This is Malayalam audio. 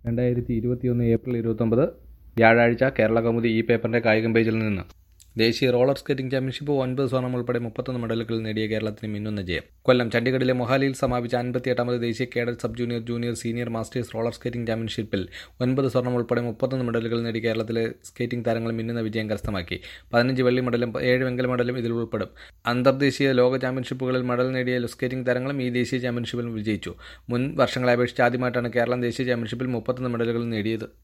രണ്ടായിരത്തി ഇരുപത്തിയൊന്ന് ഏപ്രിൽ ഇരുപത്തൊമ്പത് വ്യാഴാഴ്ച കേരള കൗമുദി ഈ പേപ്പറിന്റെ കായികം പേജിൽ നിന്ന് ദേശീയ റോളർ സ്കേറ്റിംഗ് ചാമ്പ്യൻഷിപ്പ് ഒൻപത് സ്വർണം ഉൾപ്പെടെ മുപ്പത്തൊന്ന് മെഡലുകൾ നേടിയ കേരളത്തിന് മിന്നുന്ന ജയം കൊല്ലം ചണ്ഡീഗഡിലെ മൊഹാലിയിൽ സമാപിച്ച അൻപത്തിയെട്ടാമത് ദേശീയ cadet sub junior junior senior masters roller skating ചാമ്പ്യൻഷിപ്പിൽ ഒൻപത് സ്വർണം ഉൾപ്പെടെ മുപ്പത്തൊന്ന് മെഡലുകൾ നേടി കേരളത്തിലെ സ്കേറ്റിംഗ് താരങ്ങൾ മിന്നുന്ന വിജയം കരസ്ഥമാക്കി പതിനഞ്ച് വെള്ളി മെഡലും ഏഴ് വെങ്കല മെഡലും ഇതിൽ ഉൾപ്പെടും അന്തർദേശീയ ലോക ചാമ്പ്യൻഷിപ്പുകളിൽ മെഡൽ നേടിയ സ്കേറ്റിംഗ് താരങ്ങളും ഈ ദേശീയ ചാമ്പ്യൻഷിപ്പിൽ വിജയിച്ചു മുൻ വർഷങ്ങളെ അപേക്ഷിച്ച് ആദ്യമായിട്ടാണ് കേരളം ദേശീയ ചാമ്പ്യൻഷിപ്പിൽ മുപ്പത്തൊന്ന് മെഡലുകൾ നേടിയത്